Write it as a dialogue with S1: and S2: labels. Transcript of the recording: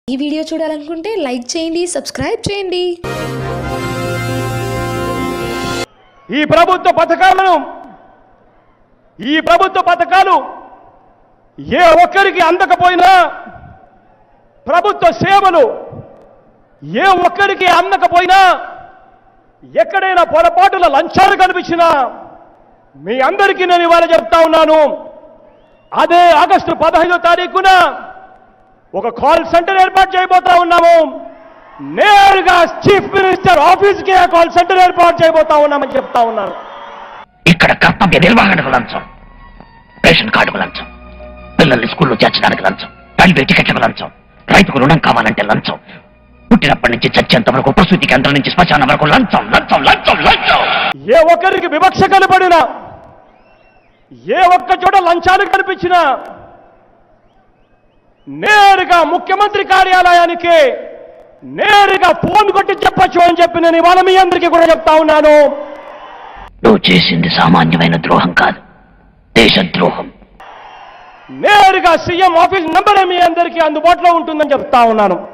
S1: ఈ వీడియో చూడాలనుకుంటే లైక్ చేయండి సబ్స్క్రైబ్ చేయండి
S2: ఈ ప్రభుత్వ పథకాలను ఈ ప్రభుత్వ పథకాలు ఏ ఒక్కరికి అందకపోయినా ప్రభుత్వ సేవలు ఏ ఒక్కరికి అందకపోయినా ఎక్కడైనా పొరపాటుల లంచాలు కనిపించినా మీ అందరికీ నేను ఇవాళ చెప్తా ఉన్నాను అదే ఆగస్టు పదహైదో తారీఖున ఒక కాల్ సెంటర్ ఏర్పాటు చేయబోతా ఉన్నాము నేరుగా చీఫ్ మినిస్టర్ ఆఫీస్కి ఆ కాల్ సెంటర్ ఏర్పాటు చేయబోతా ఉన్నామని చెప్తా ఉన్నాను
S3: ఇక్కడ కర్తవ్య నిర్వహణకు లంచం రేషన్ కార్డుకు లంచం పిల్లల్ని స్కూల్లో చేర్చడానికి లంచం రైల్వే టికెట్లకు లంచం రైతుకు రుణం కావాలంటే లంచం పుట్టినప్పటి నుంచి చచ్చేంత వరకు ప్రసూతి కేంద్రం నుంచి శ్మశానం వరకు లంచం లంచం లంచం లంచం
S2: ఏ ఒక్కరికి వివక్ష కనబడినా ఏ ఒక్క చోట లంచాలు కనిపించినా నేరుగా ముఖ్యమంత్రి కార్యాలయానికి నేరుగా ఫోన్ కొట్టి చెప్పొచ్చు అని చెప్పి నేను ఇవాళ మీ అందరికీ కూడా చెప్తా ఉన్నాను
S3: నువ్వు చేసింది సామాన్యమైన ద్రోహం కాదు దేశద్రోహం
S2: నేరుగా సీఎం ఆఫీస్ నంబరే మీ అందరికీ అందుబాటులో ఉంటుందని చెప్తా ఉన్నాను